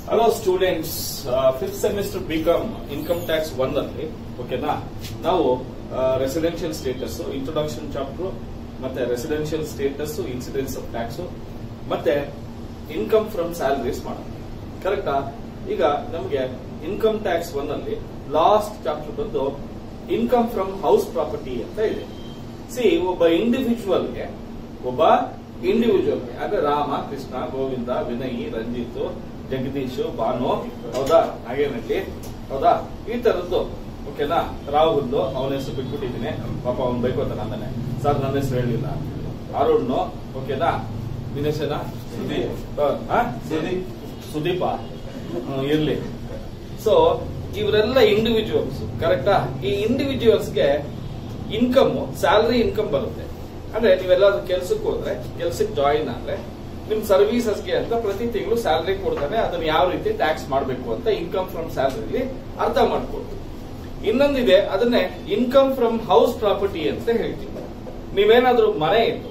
Hello students fifth semester BCom income tax one ಅಲ್ಲಿ ಓಕೆನಾ ನಾವು ರೆಸಿಡೆನ್ಷಿಯಲ್ ಸ್ಟೇಟಸ್ ಇಂಟ್ರೊಡಕ್ಷನ್ ಚಾಪ್ಟರ್ ಮತ್ತೆ residential status incidence of tax ಮತ್ತೆ income from salaries ಮಾಡೋಣ ಕರೆಕ್ಟಾ ಈಗ ನಮಗೆ ಇನ್ಕಮ್ ಟ್ಯಾಕ್ಸ್ ಒನ್ ಅಲ್ಲಿ ಲಾಸ್ಟ್ ಚಾಪ್ಟರ್ ಬಂದು ಇನ್ಕಮ್ ಫ್ರಮ್ ಹೌಸ್ ಪ್ರಾಪರ್ಟಿ ಅಂತ ಇದೆ ಸಿ ಒಬ್ಬ ಇಂಡಿವಿಜುವಲ್ಗೆ ಒಬ್ಬ ಇಂಡಿವಿಜುವಲ್ ಅಂದ್ರೆ ರಾಮ ಕೃಷ್ಣ ಗೋವಿಂದ ವಿನಯ್ ರಂಜಿತ್ ಜಗದೀಶ್ ಭಾನು ಹೌದಾ ನಾಗೇನಹಳ್ಳಿ ಹೌದಾ ಈ ತರದ್ದು ಓಕೆನಾ ರಾಹುಲ್ ಅವನ ಹೆಸರು ಬಿಟ್ಬಿಟ್ಟಿದ್ದೀನಿ ಪಾಪ ಅವ್ನು ಬೈಕೋತಾನ ಅಂತಾನೆ ಸರ್ ನನ್ನ ಹೆಸರು ಹೇಳಿಲ್ಲ ಅರುಣ್ ಓಕೆನಾ ನಿನ್ನ ಹೆಸರಾ ಸುದೀಪ್. ಆ? ಸುದೀಪ್. ಸುದೀಪ ಹ್ಮ್, ಇರ್ಲಿ ಸೊ ಇವರೆಲ್ಲ ಇಂಡಿವಿಜುವಲ್ಸ್ ಕರೆಕ್ಟಾ ಈ ಇಂಡಿವಿಜುವಲ್ಸ್ಗೆ ಇನ್ಕಮ್ ಸ್ಯಾಲರಿ ಇನ್ಕಮ್ ಬರುತ್ತೆ ಅಂದ್ರೆ ನೀವೆಲ್ಲಾದ್ರೂ ಕೆಲ್ಸಕ್ಕೆ ಹೋದ್ರೆ ಕೆಲ್ಸಕ್ಕೆ ಜಾಯಿನ್ ಆದ್ರೆ ನಿಮ್ ಸರ್ವಿಸಸ್ಗೆ ಅಂತ ಪ್ರತಿ ತಿಂಗಳು ಸ್ಯಾಲರಿ ಕೊಡ್ತಾನೆ ಅದನ್ನ ಯಾವ ರೀತಿ ಟ್ಯಾಕ್ಸ್ ಮಾಡಬೇಕು ಅಂತ ಇನ್ಕಮ್ ಫ್ರಮ್ ಸ್ಯಾಲರಿ ಅರ್ಥ ಮಾಡ್ಕೊಡ್ತು ಇನ್ನೊಂದಿದೆ ಅದನ್ನೇ ಇನ್ಕಮ್ ಫ್ರಮ್ ಹೌಸ್ ಪ್ರಾಪರ್ಟಿ ಅಂತ ಹೇಳ್ತೀವಿ ನೀವೇನಾದ್ರೂ ಮನೆ ಇತ್ತು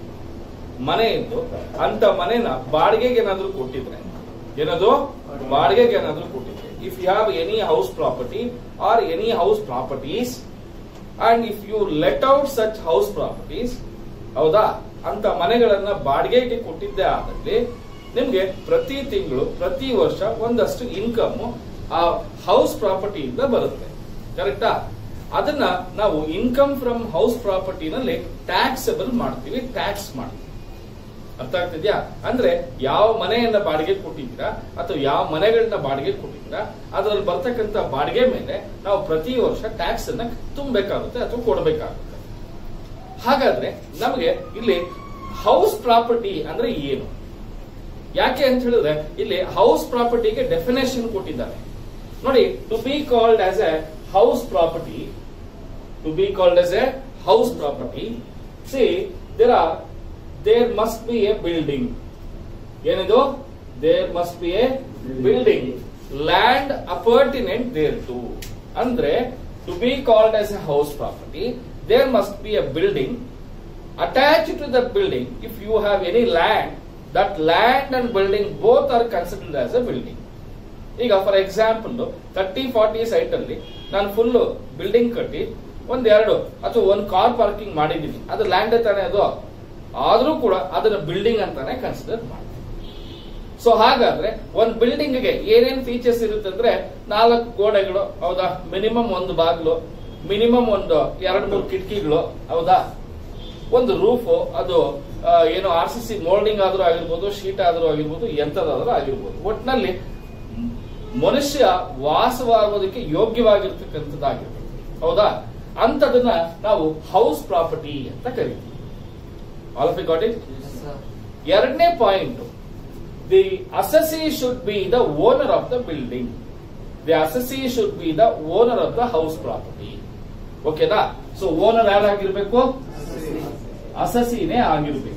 ಮನೆ ಇದ್ದು ಅಂತ ಮನೆನ ಬಾಡಿಗೆಗೆ ಏನಾದ್ರೂ ಕೊಟ್ಟಿದ್ರೆ ಏನದು ಬಾಡಿಗೆಗೆ ಏನಾದ್ರೂ ಕೊಟ್ಟಿದ್ರೆ if you have any house property or any house properties and if you let out such house properties ಹೌದಾ ಅಂತ ಮನೆಗಳನ್ನ ಬಾಡಿಗೆಗೆ ಕೊಟ್ಟಿದ್ದೇ ಆದಲ್ಲಿ ನಿಮ್ಗೆ ಪ್ರತಿ ತಿಂಗಳು ಪ್ರತಿ ವರ್ಷ ಒಂದಷ್ಟು ಇನ್ಕಮ್ ಆ ಹೌಸ್ ಪ್ರಾಪರ್ಟಿಯಿಂದ ಬರುತ್ತೆ ಕರೆಕ್ಟಾ ಅದನ್ನ ನಾವು ಇನ್ಕಮ್ ಫ್ರಮ್ ಹೌಸ್ ಪ್ರಾಪರ್ಟಿನಲ್ಲಿ ಟ್ಯಾಕ್ಸಬಲ್ ಮಾಡ್ತೀವಿ ಟ್ಯಾಕ್ಸ್ ಮಾಡ್ತೀವಿ ಅರ್ಥ ಆಗ್ತಿದ್ಯಾ ಅಂದ್ರೆ ಯಾವ ಮನೆಯನ್ನ ಬಾಡಿಗೆ ಕೊಟ್ಟಿದ್ದೀರಾ ಅಥವಾ ಯಾವ ಮನೆಗಳನ್ನ ಬಾಡಿಗೆ ಕೊಟ್ಟಿದ್ದೀರಾ ಅದರಲ್ಲಿ ಬರ್ತಕ್ಕಂತ ಬಾಡಿಗೆ ಮೇಲೆ ನಾವು ಪ್ರತಿ ವರ್ಷ ಟ್ಯಾಕ್ಸ್ ಅನ್ನ ತುಂಬಬೇಕಾಗುತ್ತೆ ಅಥವಾ ಕೊಡಬೇಕಾಗುತ್ತೆ ಹಾಗಾದ್ರೆ ನಮಗೆ ಇಲ್ಲಿ ಹೌಸ್ ಪ್ರಾಪರ್ಟಿ ಅಂದ್ರೆ ಏನು ಯಾಕೆ ಅಂತ ಹೇಳಿದ್ರೆ ಇಲ್ಲಿ ಹೌಸ್ ಪ್ರಾಪರ್ಟಿಗೆ ಡೆಫಿನೇಷನ್ ಕೊಟ್ಟಿದ್ದಾರೆ ನೋಡಿ to be called as a house property to be called as a house property see there are there must be a building ಏನಿದು there must be a building land appurtenant thereto ಅಂದ್ರೆ to be called as a house property there must be a building attached to the building if you have any land that land and building both are considered as a building ಈಗ for example thirty forty site ಅಲ್ಲಿ ನಾನು full building ಕಟ್ಟಿ ಒಂದ್ ಎರಡು ಅಥವಾ ಒಂದ್ car parking ಮಾಡಿದೀನಿ ಅದು ಲ್ಯಾಂಡ್ ತಾನೆ ಅದು ಆದ್ರೂ ಕೂಡ ಅದನ್ನ ಬಿಲ್ಡಿಂಗ್ ಅಂತಾನೆ ಕನ್ಸಿಡರ್ ಮಾಡ್ತೀನಿ ಸೊ ಹಾಗಾದ್ರೆ ಒಂದ್ ಬಿಲ್ಡಿಂಗ್ ಗೆ ಏನೇನ್ ಫೀಚರ್ಸ್ ಇರುತ್ತೆ ಅಂದ್ರೆ ನಾಲ್ಕು ಗೋಡೆಗಳು ಹೌದಾ ಮಿನಿಮಮ್ ಒಂದು ಬಾಗಿಲು ಮಿನಿಮಮ್ ಒಂದು ಎರಡ್ ಮೂರು ಕಿಟಕಿಗಳು ಹೌದಾ ಒಂದು ರೂಫ್ ಅದು ಆ, ಏನು ಆರ್ ಸಿ ಸಿ ಮೋಲ್ಡಿಂಗ್ ಆದ್ರೂ ಆಗಿರ್ಬೋದು ಶೀಟ್ ಆದ್ರೂ ಆಗಿರ್ಬೋದು ಎಂತದಾದ್ರೂ ಆಗಿರ್ಬೋದು ಒಟ್ನಲ್ಲಿ ಮನುಷ್ಯ ವಾಸವಾಗೋದಕ್ಕೆ ಯೋಗ್ಯವಾಗಿರ್ತಕ್ಕಂಥದ್ದಾಗಿರ್ಬೇಕು ಹೌದಾ ಅಂತದನ್ನ ನಾವು ಹೌಸ್ ಪ್ರಾಪರ್ಟಿ ಅಂತ ಕರಿತೀವಿ ಆಲ್ ಆಫ್ ಗಾಟ್ ಇಟ್ ಎರಡನೇ point the assessee should be the owner of the building the assessee should be the owner of the house property ಓಕೆನಾ ಸೊ ಓನರ್ ಯಾರಾಗಿರ್ಬೇಕು ಅಸಸಿನೇ ಆಗಿರ್ಬೇಕು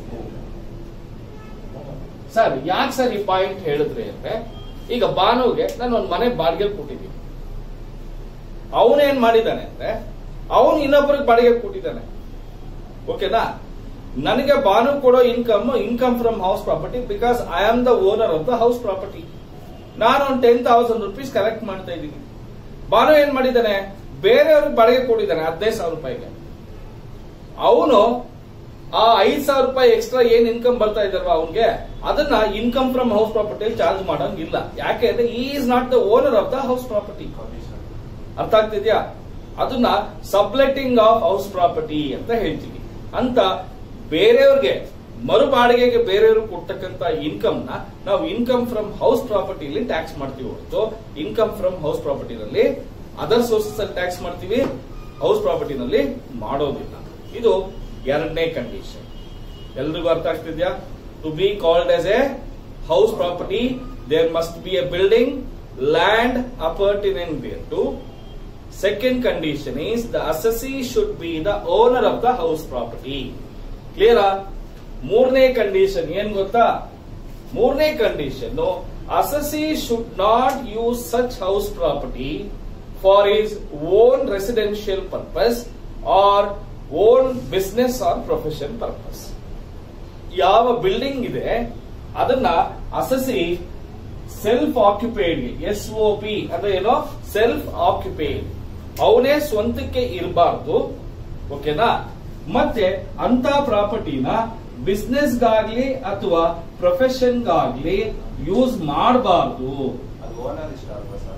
ಸರ್ ಯಾಕೆ ಸರ್ ಈ ಪಾಯಿಂಟ್ ಹೇಳಿದ್ರಿ ಅಂದ್ರೆ ಈಗ ಬಾನುಗೆ ನಾನು ಒಂದು ಮನೆ ಬಾಡಿಗೆ ಕೊಟ್ಟಿದ್ದೀನಿ ಅವನೇನ್ ಮಾಡಿದ್ದಾನೆ ಅಂದ್ರೆ ಅವನು ಇನ್ನೊಬ್ಬರಿಗೆ ಬಾಡಿಗೆ ಕೊಟ್ಟಿದ್ದಾನೆ ಓಕೆನಾ ನನಗೆ ಬಾನು ಕೊಡೋ income income from house property because I am the owner of the house property ನಾನು ಒಂದು ಟೆನ್ ತೌಸಂಡ್ ರುಪೀಸ್ ಕಲೆಕ್ಟ್ ಮಾಡ್ತಾ ಇದ್ದೀನಿ ಬಾನು ಏನ್ ಮಾಡಿದ್ದಾನೆ ಬೇರೆಯವ್ರಿಗೆ ಬಾಡಿಗೆ ಕೊಟ್ಟಿದ್ದಾನೆ ಹದಿನೈದು ಸಾವಿರ ರೂಪಾಯಿಗೆ ಅವನು ಆ ಐದ್ ಸಾವಿರ ರೂಪಾಯಿ ಎಕ್ಸ್ಟ್ರಾ ಏನ್ ಇನ್ಕಮ್ ಬರ್ತಾ ಇದಾರಲ್ಲ ಅವನ್ಗೆ ಅದನ್ನ income from house property charge ಮಾಡಂಗಿಲ್ಲ ಯಾಕೆ ಅಂದ್ರೆ ಈ is not the owner of the house property ಅರ್ಥ ಆಗ್ತಿದ್ಯಾ ಅದನ್ನ ಸಬ್ಲೆಟಿಂಗ್ ಆಫ್ ಹೌಸ್ ಪ್ರಾಪರ್ಟಿ ಅಂತ ಹೇಳ್ತೀವಿ ಅಂತ ಬೇರೆಯವ್ರಿಗೆ ಮರು ಬಾಡಿಗೆಗೆ ಬೇರೆಯವರು ಕೊಡ್ತಕ್ಕಂತ ಇನ್ಕಮ್ ನ ನಾವು ಇನ್ಕಮ್ ಫ್ರಮ್ ಹೌಸ್ ಪ್ರಾಪರ್ಟಿಲಿ ಟ್ಯಾಕ್ಸ್ ಮಾಡ್ತೀವಿ ಹೊರತು ಇನ್ಕಮ್ ಫ್ರಮ್ ಹೌಸ್ ಪ್ರಾಪರ್ಟಿನಲ್ಲಿ ಅದರ್ ಸೋರ್ಸಸ್ ಅಲ್ಲಿ ಟ್ಯಾಕ್ಸ್ ಮಾಡ್ತೀವಿ ಹೌಸ್ ಪ್ರಾಪರ್ಟಿನಲ್ಲಿ ಮಾಡೋದಿಲ್ಲ ಇದು ಎರಡನೇ ಕಂಡೀಷನ್ ಎಲ್ರಿಗೂ ಅರ್ಥ ಆಗ್ತಿದ್ಯಾ to be called as a house property there must be a building land appurtenant thereto second condition is the assessee should be the owner of the house property ಕ್ಲಿಯರಾ ಮೂರನೇ condition ಏನ್ ಗೊತ್ತಾ ಮೂರನೇ condition assessee should not use such house property for his own residential purpose or own business or profession purpose ಯಾವ building ಇದೆ ಅದನ್ನ assessee self occupied S O P ಅಂದ್ರೆ ಏನೋ ಸೆಲ್ಫ್ ಆಕ್ಯುಪೈಡ್ ಅವನೇ ಸ್ವಂತಕ್ಕೆ ಇರಬಾರ್ದು ಓಕೆನಾ ಮತ್ತೆ ಅಂತ ಪ್ರಾಪರ್ಟಿನ ಬಿಸ್ನೆಸ್ಗಾಗ್ಲಿ ಅಥವಾ ಪ್ರೊಫೆಷನ್ಗಾಗ್ಲಿ ಯೂಸ್ ಮಾಡಬಾರ್ದು ಅದು ಓನರ್ ಇಷ್ಟ ಅಲ್ವಾ ಸರ್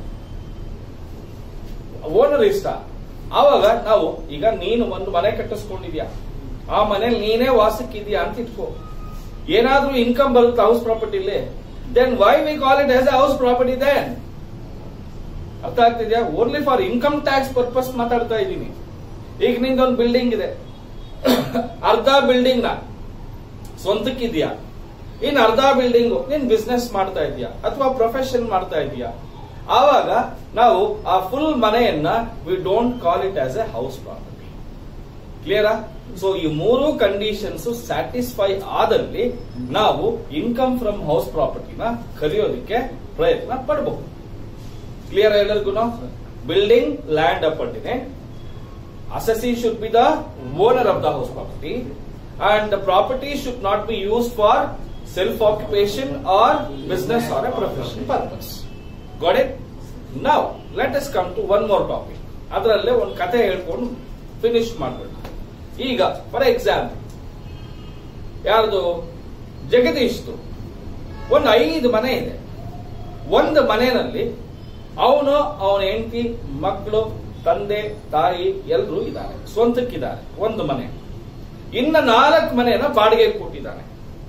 ಓನರ್ ಇಷ್ಟ ಆವಾಗ ನಾವು ಈಗ ನೀನು ಒಂದು ಮನೆ ಕಟ್ಟಿಸ್ಕೊಂಡಿದ್ಯಾ ಆ ಮನೇಲಿ ನೀನೇ ವಾಸಕ್ಕಿದ್ಯಾ ಅಂತ ಇಟ್ಕೋ ಏನಾದ್ರೂ ಇನ್ಕಮ್ ಬರುತ್ತೆ ಹೌಸ್ ಪ್ರಾಪರ್ಟಿಲಿ then why we call it as a house property then ಅರ್ಥ ಆಗ್ತಿದ್ಯಾ only for income tax purpose ಮಾತಾಡ್ತಾ ಇದ್ದೀನಿ ಈಗ ನಿಂದೊಂದು ಬಿಲ್ಡಿಂಗ್ ಇದೆ ಅರ್ಧ ಬಿಲ್ಡಿಂಗ್ ನ ಸ್ವಂತಕ್ಕಿದ್ಯಾ ಇನ್ ಅರ್ಧ ಬಿಲ್ಡಿಂಗ್ ನೀನ್ ಬಿಸ್ನೆಸ್ ಮಾಡ್ತಾ ಇದೀಯಾ ಅಥವಾ ಪ್ರೊಫೆಷನ್ ಮಾಡ್ತಾ ಇದೀಯಾ ಆವಾಗ ನಾವು ಆ ಫುಲ್ ಮನೆಯನ್ನ we don't call it as a house property ಕ್ಲಿಯರಾ ಸೊ ಈ ಮೂರು ಕಂಡೀಷನ್ಸ್ ಸ್ಯಾಟಿಸ್ಫೈ ಆದಲ್ಲಿ ನಾವು ಇನ್ಕಮ್ ಫ್ರಮ್ ಹೌಸ್ ಪ್ರಾಪರ್ಟಿನ ಕಲಿಯೋದಕ್ಕೆ ಪ್ರಯತ್ನ ಪಡಬಹುದು ಕ್ಲಿಯರ್ ಎಲ್ಲರಿಗೂ building land appurtenant assessee should be the owner of the house property and the property should not be used for self occupation or business or a profession purpose got it now let us come to one more topic ಅದರಲ್ಲೇ ಒಂದು ಕತೆ ಹೇಳ್ಕೊಂಡು finish ಮಾಡ್ಬಿಡ ಈಗ for example ಯಾರ್ದು ಜಗದೀಶ್ದು ಒಂದು ಐದು ಮನೆ ಇದೆ ಒಂದು ಮನೆಯಲ್ಲಿ ಅವನು ಅವನ ಹೆಂಡತಿ ಮಕ್ಕಳು ತಂದೆ ತಾಯಿ ಎಲ್ಲರೂ ಇದ್ದಾರೆ ಸ್ವಂತಕ್ಕಿದ್ದಾರೆ ಒಂದು ಮನೆ ಇನ್ನ ನಾಲ್ಕು ಮನೆಯನ್ನ ಬಾಡಿಗೆ ಕೊಟ್ಟಿದ್ದಾನೆ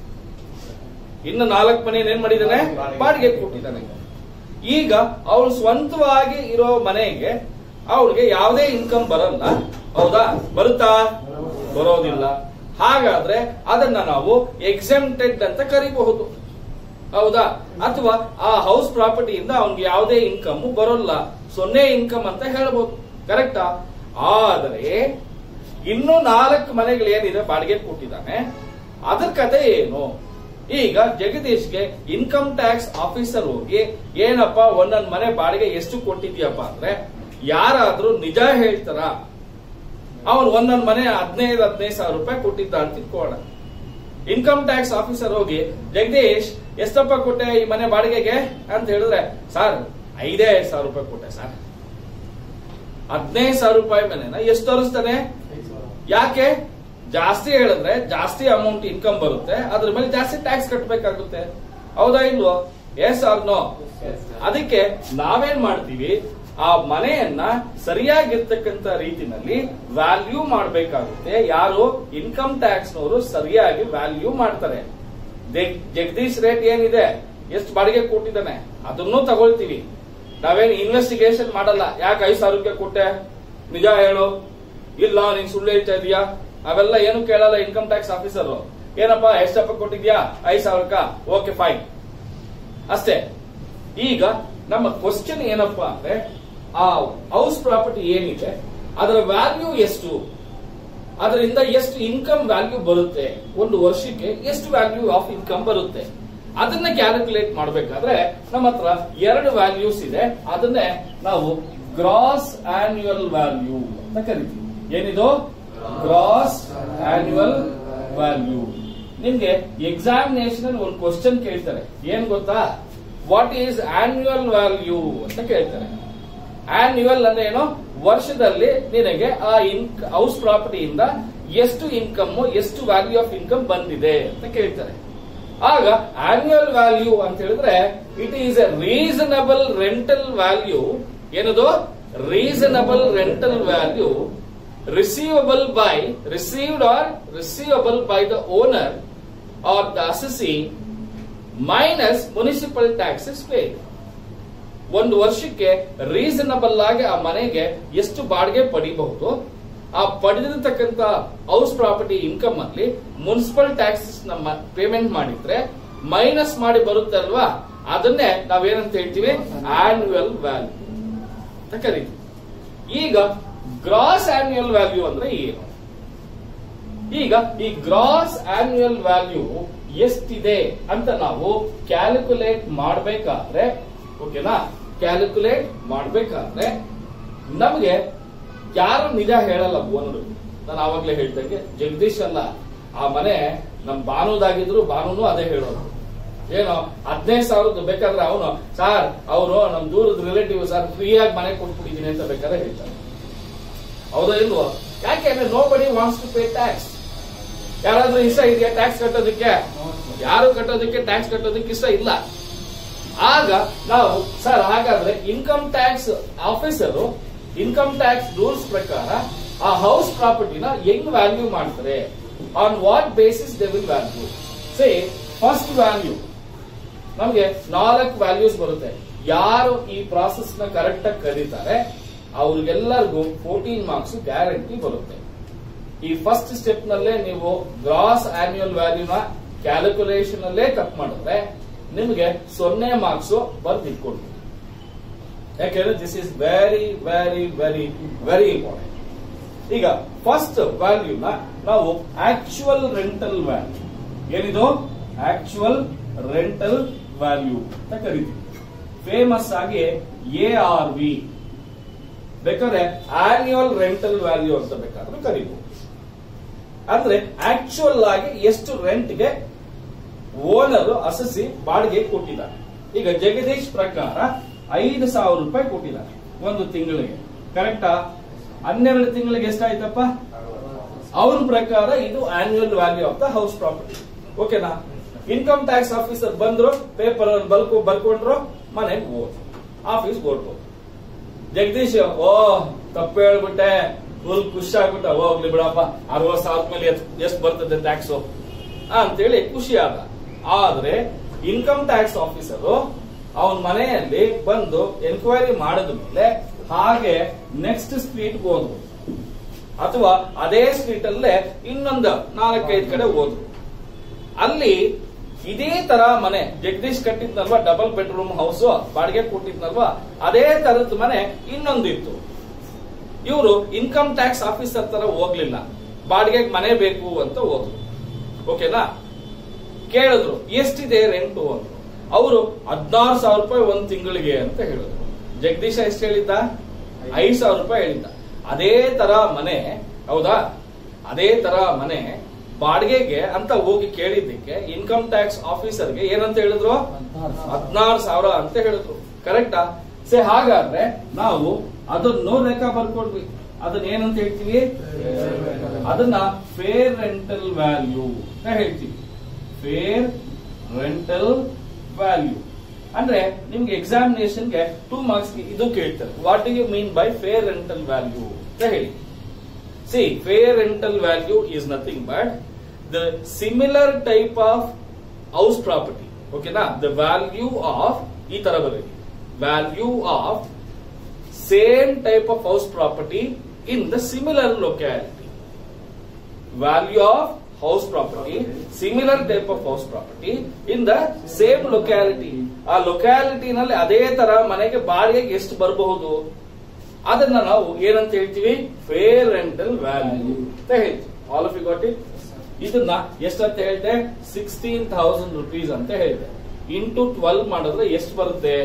ಇನ್ನು ನಾಲ್ಕು ಮನೆ ಏನ್ ಮಾಡಿದ್ದಾನೆ ಬಾಡಿಗೆ ಕೊಟ್ಟಿದ್ದಾನೆ ಈಗ ಅವಳು ಸ್ವಂತವಾಗಿ ಇರೋ ಮನೆಗೆ ಅವಳಿಗೆ ಯಾವುದೇ ಇನ್ಕಮ್ ಬರಲ್ಲ ಹೌದಾ ಬರುತ್ತಾ ಬರೋದಿಲ್ಲ ಹಾಗಾದ್ರೆ ಅದನ್ನ ನಾವು ಎಕ್ಸೆಂಪ್ಟೆಡ್ ಅಂತ ಕರಿಬಹುದು ಹೌದಾ ಅಥವಾ ಆ ಹೌಸ್ ಪ್ರಾಪರ್ಟಿಯಿಂದ ಅವನಿಗೆ ಯಾವುದೇ ಇನ್ಕಮ್ ಬರೋಲ್ಲ ಸೊನ್ನೆ ಇನ್ಕಮ್ ಅಂತ ಹೇಳ್ಬೋದು ಕರೆಕ್ಟಾ ಆದರೆ ಇನ್ನು ನಾಲ್ಕು ಮನೆಗಳು ಏನಿದೆ ಬಾಡಿಗೆ ಕೊಟ್ಟಿದ್ದಾನೆ ಅದ್ರ ಕತೆ ಏನು ಈಗ ಜಗದೀಶ್ಗೆ ಇನ್ಕಮ್ ಟ್ಯಾಕ್ಸ್ ಆಫೀಸರ್ ಹೋಗಿ ಏನಪ್ಪ ಒಂದೊಂದ್ ಮನೆ ಬಾಡಿಗೆ ಎಷ್ಟು ಕೊಟ್ಟಿದ್ಯಪ್ಪ ಅಂದ್ರೆ ಯಾರಾದ್ರೂ ನಿಜ ಹೇಳ್ತಾರ ಅವನು ಒಂದೊಂದ್ ಮನೆ ಹದಿನೈದು ಹದಿನೈದು ಸಾವಿರ ರೂಪಾಯಿ ಕೊಟ್ಟಿದ್ದ ಅಂತ ತಿಳ್ಕೊಳ್ಳೋಣ ಇನ್ಕಮ್ ಟ್ಯಾಕ್ಸ್ ಆಫೀಸರ್ ಹೋಗಿ ಜಗದೀಶ್ ಎಷ್ಟಪ್ಪ ಕೊಟ್ಟೆ ಈ ಮನೆ ಬಾಡಿಗೆಗೆ ಅಂತ ಹೇಳಿದ್ರೆ ಸರ್ ಐದೇ ಐದು ಸಾವಿರ ರೂಪಾಯಿ ಕೊಟ್ಟೆ ಸರ್ ಹದಿನೈದು ಸಾವಿರ ರೂಪಾಯಿ ಮನೆನ ಎಷ್ಟು ತೋರಿಸ್ತಾನೆ ಯಾಕೆ ಜಾಸ್ತಿ ಹೇಳಿದ್ರೆ ಜಾಸ್ತಿ ಅಮೌಂಟ್ ಇನ್ಕಮ್ ಬರುತ್ತೆ ಅದ್ರ ಮೇಲೆ ಜಾಸ್ತಿ ಟ್ಯಾಕ್ಸ್ ಕಟ್ಟಬೇಕಾಗುತ್ತೆ ಹೌದಾ ಇಲ್ವೋ ಎಸ್ ಆರ್ ನೋ ಅದಕ್ಕೆ ನಾವೇನ್ ಮಾಡ್ತೀವಿ ಆ ಮನೆಯನ್ನ ಸರಿಯಾಗಿರ್ತಕ್ಕಂತ ರೀತಿನಲ್ಲಿ ವ್ಯಾಲ್ಯೂ ಮಾಡಬೇಕಾಗುತ್ತೆ ಯಾರು ಇನ್ಕಮ್ ಟ್ಯಾಕ್ಸ್ ನವರು ಸರಿಯಾಗಿ ವ್ಯಾಲ್ಯೂ ಮಾಡ್ತಾರೆ ಜಗ್- ಜಗದೀಶ್ ರೇಟ್ ಏನಿದೆ ಎಷ್ಟು ಬಾಡಿಗೆ ಕೊಟ್ಟಿದ್ದಾನೆ ಅದನ್ನು ತಗೊಳ್ತೀವಿ ನಾವೇನು ಇನ್ವೆಸ್ಟಿಗೇಷನ್ ಮಾಡಲ್ಲ ಯಾಕೆ ಐದು ಸಾವಿರಕ್ಕೆ ಕೊಟ್ಟೆ ನಿಜ ಹೇಳು ಇಲ್ಲ ನೀನ್ ಸುಳ್ಳು ಹೇಳ್ತಾ ಇದೀಯಾ ಅವೆಲ್ಲ ಏನು ಕೇಳಲ್ಲ ಇನ್ಕಮ್ ಟ್ಯಾಕ್ಸ್ ಆಫೀಸರ್ ಏನಪ್ಪ ಎಷ್ಟಪ್ಪ ಕೊಟ್ಟಿದ್ಯಾ ಐದ್ ಸಾವಿರಕ್ಕ ಓಕೆ ಫೈನ್ ಅಷ್ಟೇ ಈಗ ನಮ್ಮ ಕ್ವಶನ್ ಏನಪ್ಪಾ ಅಂದ್ರೆ ಆ ಹೌಸ್ ಪ್ರಾಪರ್ಟಿ ಏನಿದೆ ಅದರ ವ್ಯಾಲ್ಯೂ ಎಷ್ಟು ಅದರಿಂದ ಎಷ್ಟು ಇನ್ಕಮ್ ವ್ಯಾಲ್ಯೂ ಬರುತ್ತೆ ಒಂದು ವರ್ಷಕ್ಕೆ ಎಷ್ಟು ವ್ಯಾಲ್ಯೂ ಆಫ್ ಇನ್ಕಮ್ ಬರುತ್ತೆ ಅದನ್ನ ಕ್ಯಾಲ್ಕುಲೇಟ್ ಮಾಡಬೇಕಾದ್ರೆ ನಮ್ಮ ಹತ್ರ ಎರಡು ವ್ಯಾಲ್ಯೂಸ್ ಇದೆ ಅದನ್ನೇ ನಾವು ಗ್ರಾಸ್ ಆನ್ಯುಯಲ್ ವ್ಯಾಲ್ಯೂ ಅಂತ ಕರಿತೀವಿ ಏನಿದು ಗ್ರಾಸ್ ಆನ್ಯುಯಲ್ ವ್ಯಾಲ್ಯೂ ನಿಮ್ಗೆ ಎಕ್ಸಾಮಿನೇಷನ್ ಅಲ್ಲಿ ಒಂದು ಕ್ವಶನ್ ಕೇಳ್ತಾರೆ ಏನ್ ಗೊತ್ತಾ ವಾಟ್ ಈಸ್ ಆನ್ಯುಯಲ್ ವ್ಯಾಲ್ಯೂ ಅಂತ ಕೇಳ್ತಾರೆ ಆನ್ಯುವಲ್ ಅಂದ್ರೆ ಏನು ವರ್ಷದಲ್ಲಿ ನಿನಗೆ ಆ ಇನ್ಕ್ ಹೌಸ್ ಪ್ರಾಪರ್ಟಿಯಿಂದ ಎಷ್ಟು ಇನ್ಕಮ್ ಎಷ್ಟು ವ್ಯಾಲ್ಯೂ ಆಫ್ ಇನ್ಕಮ್ ಬಂದಿದೆ ಅಂತ ಕೇಳ್ತಾರೆ ಆಗ ಆನ್ಯುವಲ್ ವ್ಯಾಲ್ಯೂ ಅಂತ ಹೇಳಿದ್ರೆ it is a reasonable rental value ಏನದು reasonable rental value receivable by received or receivable by the owner or the assessee minus municipal taxes paid ಒಂದು ವರ್ಷಕ್ಕೆ ರೀಸನಬಲ್ ಆಗಿ ಆ ಮನೆಗೆ ಎಷ್ಟು ಬಾಡಿಗೆ ಪಡಿಬಹುದು ಆ ಪಡೆದಿರ್ತಕ್ಕಂತ ಹೌಸ್ ಪ್ರಾಪರ್ಟಿ ಇನ್ಕಮ್ ಅಲ್ಲಿ ಮುನ್ಸಿಪಲ್ ಟ್ಯಾಕ್ಸಸ್ ನಮ್ಮ ಪೇಮೆಂಟ್ ಮಾಡಿದ್ರೆ ಮೈನಸ್ ಮಾಡಿ ಬರುತ್ತೆ ಅಲ್ವಾ ಅದನ್ನೇ ನಾವೇನಂತ ಹೇಳ್ತೀವಿ ಆನ್ಯುವಲ್ ವ್ಯಾಲ್ಯೂ ಅಂತ ಕರಿತೀವಿ ಈಗ ಗ್ರಾಸ್ ಆನ್ಯುವಲ್ ವ್ಯಾಲ್ಯೂ ಅಂದ್ರೆ ಏನು ಈಗ ಈ ಗ್ರಾಸ್ ಆನ್ಯುವಲ್ ವ್ಯಾಲ್ಯೂ ಎಷ್ಟಿದೆ ಅಂತ ನಾವು ಕ್ಯಾಲ್ಕುಲೇಟ್ ಮಾಡಬೇಕಾದ್ರೆ ಓಕೆನಾ ಕ್ಯಾಲ್ಕುಲೇಟ್ ಮಾಡಬೇಕಾದ್ರೆ ನಮಗೆ ಯಾರು ನಿಜ ಹೇಳಲ್ಲ ಓನರು ನಾನು ಆವಾಗಲೇ ಹೇಳ್ದಂಗೆ ಜಗದೀಶ್ ಅಲ್ಲ ಆ ಮನೆ ನಮ್ ಬಾನುದಾಗಿದ್ರು ಬಾನುನು ಅದೇ ಹೇಳೋದು ಏನೋ ಹದಿನೈದು ಸಾವಿರದ್ದು ಬೇಕಾದ್ರೆ ಅವನು ಸರ್ ಅವರು ನಮ್ ದೂರದ ರಿಲೇಟಿವ್ ಸರ್ ಫ್ರೀಯಾಗಿ ಮನೆ ಕೊಟ್ಬಿಟ್ಟಿದ್ದೀನಿ ಅಂತ ಬೇಕಾದ್ರೆ ಹೇಳ್ತಾರೆ ಹೌದಾ ಇಲ್ವೋ ಯಾಕೆಂದ್ರೆ ನೋ ಬಡಿ ವಾಂಟ್ಸ್ ಟು ಪೇ ಟ್ಯಾಕ್ಸ್ ಯಾರಾದ್ರೂ ಇಷ್ಟ ಇದೆಯಾ ಟ್ಯಾಕ್ಸ್ ಕಟ್ಟೋದಕ್ಕೆ ಯಾರು ಕಟ್ಟೋದಕ್ಕೆ ಟ್ಯಾಕ್ಸ್ ಕಟ್ಟೋದಕ್ಕೆ ಇಷ್ಟ ಇಲ್ಲ ಆಗ ನಾವು ಸರ್ ಹಾಗಾದ್ರೆ income tax officer income tax rules ಪ್ರಕಾರ ಆ ಹೌಸ್ ಪ್ರಾಪರ್ಟಿನ ಹೆಂಗ್ ವ್ಯಾಲ್ಯೂ ಮಾಡ್ತಾರೆ on what basis they will value say first value ನಮಗೆ ನಾಲ್ಕು ವ್ಯಾಲ್ಯೂಸ್ ಬರುತ್ತೆ ಯಾರು ಈ ಪ್ರಾಸೆಸ್ ನ ಕರೆಕ್ಟ್ ಆಗಿ ಕರೀತಾರೆ ಅವ್ರಿಗೆಲ್ಲರಿಗೂ ಫೋರ್ಟೀನ್ ಮಾರ್ಕ್ಸ್ ಗ್ಯಾರಂಟಿ ಬರುತ್ತೆ ಈ ಫಸ್ಟ್ ಸ್ಟೆಪ್ ನಲ್ಲೇ ನೀವು ಗ್ರಾಸ್ ಆನ್ಯುಯಲ್ ವ್ಯಾಲ್ಯೂನ ಕ್ಯಾಲ್ಕುಲೇಷನ್ ಅಲ್ಲೇ ಕಟ್ ಮಾಡಿದ್ರೆ ನಿಮಗೆ ಸೊನ್ನೆ ಮಾರ್ಕ್ಸ್ ಬರ್ದು ಇಟ್ಕೊಳ್ತೀವಿ ಯಾಕೆಂದ್ರೆ this is very very very very important ಈಗ ಫಸ್ಟ್ ವ್ಯಾಲ್ಯೂನ ನಾವು ಆಕ್ಚುಯಲ್ ರೆಂಟಲ್ ವ್ಯಾಲ್ಯೂ ಏನಿದು ಆಕ್ಚುಯಲ್ ರೆಂಟಲ್ ವ್ಯಾಲ್ಯೂ ಅಂತ ಕರಿತೀವಿ ಫೇಮಸ್ ಆಗಿ ಎ ಆರ್ ವಿ ಬೇಕಾದ್ರೆ ಆನ್ಯುವಲ್ ರೆಂಟಲ್ ವ್ಯಾಲ್ಯೂ ಅಂತ ಬೇಕಾದ್ರೂ ಕರಿಬಹುದು ಅಂದ್ರೆ ಆಕ್ಚುಯಲ್ ಆಗಿ ಎಷ್ಟು ರೆಂಟ್ಗೆ ಓನರ್ ಅಸಸಿ ಬಾಡಿಗೆ ಕೊಟ್ಟಿದ್ದಾರೆ ಈಗ ಜಗದೀಶ್ ಪ್ರಕಾರ ಐದು ಸಾವಿರ ರೂಪಾಯಿ ಕೊಟ್ಟಿದ್ದಾರೆ ಒಂದು ತಿಂಗಳಿಗೆ ಕರೆಕ್ಟಾ ಹನ್ನೆರಡು ತಿಂಗಳಿಗೆ ಎಷ್ಟಾಯ್ತಪ್ಪ ಅವ್ರ ಪ್ರಕಾರ ಇದು annual value of the house property ಓಕೆನಾ ಇನ್ಕಮ್ ಟ್ಯಾಕ್ಸ್ ಆಫೀಸರ್ ಬಂದ್ರು ಪೇಪರ್ ಅಲ್ಲಿ ಬಲ್ಕು ಬರ್ಕೊಂಡ್ರು ಮನೆಗೆ ಹೋದ್ರು ಆಫೀಸ್ ಹೊರಟು ಜಗದೀಶ್ ಓ ತಪ್ಪು ಹೇಳ್ಬಿಟ್ಟೆ ಫುಲ್ ಖುಷಿ ಆಗ್ಬಿಟ್ಟ ಹೋಗ್ಲಿ ಬಿಡಪ್ಪ ಅರವತ್ ಸಾವಿರ ಮೇಲೆ ಎಷ್ಟು ಬರ್ತದೆ ಟ್ಯಾಕ್ಸ್ ಅಂತೇಳಿ ಖುಷಿ ಆದ ಆದ್ರೆ ಇನ್ಕಮ್ ಟ್ಯಾಕ್ಸ್ ಆಫೀಸರು ಅವನ ಮನೆಯಲ್ಲಿ ಬಂದು ಎನ್ಕ್ವೈರಿ ಮಾಡಿದ ಮೇಲೆ ಹಾಗೆ ನೆಕ್ಸ್ಟ್ ಸ್ಟ್ರೀಟ್ ಹೋದ್ರು ಅಥವಾ ಅದೇ ಸ್ಟ್ರೀಟ್ ಅಲ್ಲೇ ಇನ್ನೊಂದು ನಾಲ್ಕೈದು ಕಡೆ ಹೋದ್ರು ಅಲ್ಲಿ ಇದೇ ತರ ಮನೆ ಜಗದೀಶ್ ಕಟ್ಟಿದ್ನಲ್ವಾ ಡಬಲ್ ಬೆಡ್ರೂಮ್ ಹೌಸ್ ಬಾಡಿಗೆ ಕೊಟ್ಟಿದ್ನಲ್ವಾ ಅದೇ ತರದ ಮನೆ ಇನ್ನೊಂದಿತ್ತು ಇವರು ಇನ್ಕಮ್ ಟ್ಯಾಕ್ಸ್ ಆಫೀಸರ್ ತರ ಹೋಗ್ಲಿಲ್ಲ ಬಾಡಿಗೆಗೆ ಮನೆ ಬೇಕು ಅಂತ ಹೋದ್ರು ಓಕೆನಾ ಕೇಳಿದ್ರು ಎಷ್ಟಿದೆ ರೆಂಟು ಅಂತ ಅವರು ಹದಿನಾರು ಸಾವಿರ ರೂಪಾಯಿ ಒಂದ್ ತಿಂಗಳಿಗೆ ಅಂತ ಹೇಳಿದ್ರು ಜಗದೀಶ ಎಷ್ಟು ಹೇಳಿದ್ದ ಐದು ಸಾವಿರ ರೂಪಾಯಿ ಹೇಳಿದ್ದ ಅದೇ ತರ ಮನೆ ಹೌದಾ ಅದೇ ತರ ಮನೆ ಬಾಡಿಗೆಗೆ ಅಂತ ಹೋಗಿ ಕೇಳಿದ್ದಕ್ಕೆ ಇನ್ಕಮ್ ಟ್ಯಾಕ್ಸ್ ಆಫೀಸರ್ಗೆ ಏನಂತ ಹೇಳಿದ್ರು ಹದಿನಾರು ಸಾವಿರ ಅಂತ ಹೇಳಿದ್ರು ಕರೆಕ್ಟಾ ಸೇ ಹಾಗಾದ್ರೆ ನಾವು ಅದನ್ನು ಲೆಕ್ಕ ಬರ್ಕೊಡ್ವಿ ಅದನ್ನ ಏನಂತ ಹೇಳ್ತೀವಿ ಅದನ್ನ ಫೇರ್ ರೆಂಟಲ್ ವ್ಯಾಲ್ಯೂ ಅಂತ ಹೇಳ್ತೀವಿ ಫೇರ್ ರೆಂಟಲ್ ವ್ಯಾಲ್ಯೂ ಅಂದ್ರೆ ನಿಮ್ಗೆ ಎಕ್ಸಾಮಿನೇಷನ್ಗೆ ಟೂ ಮಾರ್ಕ್ಸ್ ಇದು ಕೇಳ್ತಾರೆ what do you mean by fair rental value ಅಂತ ಹೇಳಿ see fair rental value is nothing but the similar type of house property ಓಕೆನಾ ದ ವ್ಯಾಲ್ಯೂ ಆಫ್ ಈ ತರ ಬರೀ value of same type of house property in the similar locality value of house property similar type of house property in the same locality ಆ ಲೊಕ್ಯಾಲಿಟಿನಲ್ಲಿ ಅದೇ ತರ ಮನೆಗೆ ಬಾಡಿಗೆಗೆ ಎಷ್ಟು ಬರಬಹುದು ಅದನ್ನ ನಾವು ಏನಂತ ಹೇಳ್ತೀವಿ ಫೇರ್ ರೆಂಟಲ್ ವ್ಯಾಲ್ಯೂ ಅಂತ ಹೇಳ್ತೀವಿ all of you got it ಇದನ್ನ ಎಷ್ಟಂತ ಹೇಳಿದೆ ಸಿಕ್ಸ್ಟೀನ್ ಥೌಸಂಡ್ ರುಪೀಸ್ ಅಂತ ಹೇಳಿದೆ ಇಂಟು ಟ್ವೆಲ್ವ್ ಮಾಡಿದ್ರೆ ಎಷ್ಟು ಬರುತ್ತೆ